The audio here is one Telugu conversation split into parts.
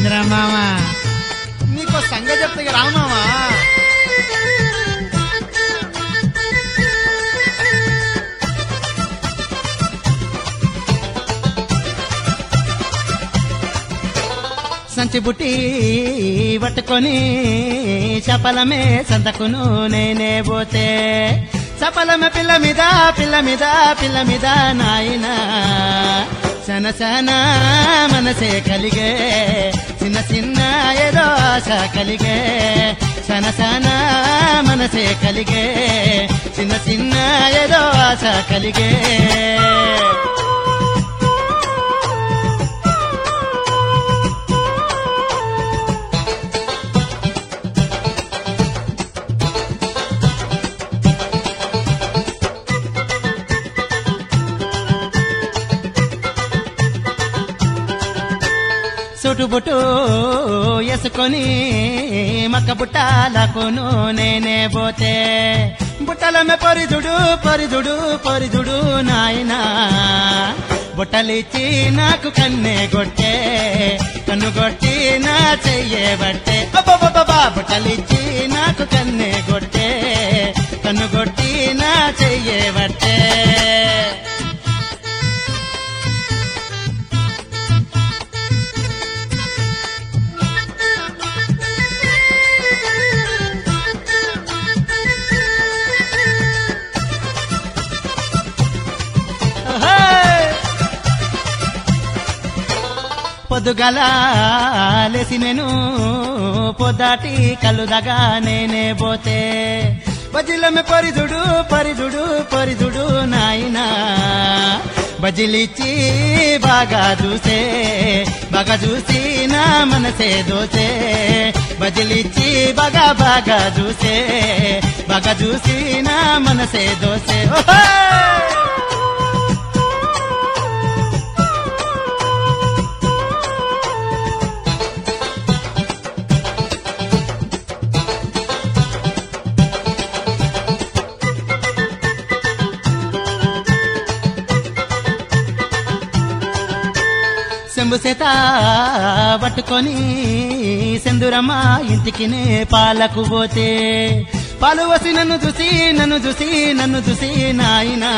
ఏంద్రా మామ నీకు సంగతి చెప్తే ఇక రా మామా సంచి బుట్టి పట్టుకొని చపలమే సంతకును నేనే పోతే చపలమే పిల్ల మీద పిల్ల మీద పిల్ల మీద నాయన సన సన మనసే కలిగే చిన్న చిన్న ఏదో ఆశ కలిగే సన సన మనసే కలిగే చిన్న చిన్న ఏదో ఆశ కలిగే సుటుబుటు వేసుకొని మక్క బుట్టాలకును నేనే పోతే బుట్టలమే పరిదుడు పరిదుడు పరిదుడు నాయనా బుట్టలిచ్చి నాకు కన్నే కొట్టే కన్ను కొట్టి నా చెయ్యబట్టే అబ్బబ్బబ్బా బుట్టలిచ్చి నాకు కన్నే కొట్టే కన్ను కొట్టి నా చెయ్యబట్టే పొద్దుగల లేసి నేను పొద్దాటి కలుదగా నేనే పోతే బజిలమే పరిదుడు పరిదుడు పరిదుడు నాయనా బజిలిచ్చి బాగా చూసే బాగా చూసి నా మనసే దోసే బజిలిచ్చి బాగా బాగా చూసే బాగా చూసి నా మనసే దోసే ఓహో సెంబు సేత పట్టుకొని సెందురమ్మ ఇంటికి నే పాలకు పోతే పాలు వసి నన్ను చూసి నన్ను చూసి నన్ను చూసి నాయనా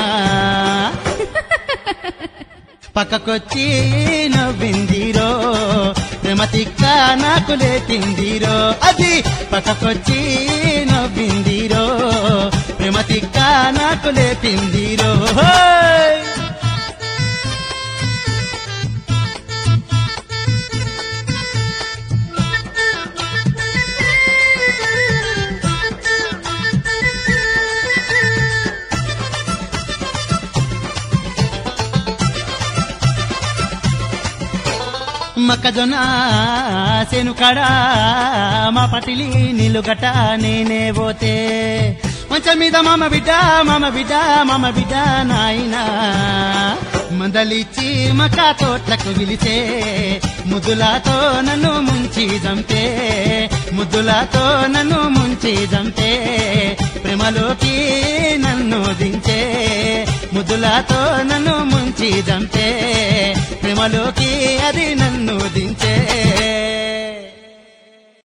పక్కకొచ్చి నవ్విందిరో ప్రేమ తిక్క నాకు లేపిందిరో అది పక్కకొచ్చి నవ్విందిరో ప్రేమ తిక్క నాకు లేపిందిరో హోయ్! మొక్కజొన్న సేను కాడ మా పటిలి నిలుగట నేనే పోతే మంచం మీద మామ బిడ్డ మామ బిడ్డ మామ బిడ్డ నాయనా మందలిచ్చి మక్క తోట్లకు పిలిచే ముద్దులతో నన్ను ముంచి జంపే ముద్దులతో నన్ను ముంచి జంపే ప్రేమలోకి నన్ను దించే ముద్దులతో నన్ను ముంచి జంపే ప్రేమలోకి అది నన్ను దించే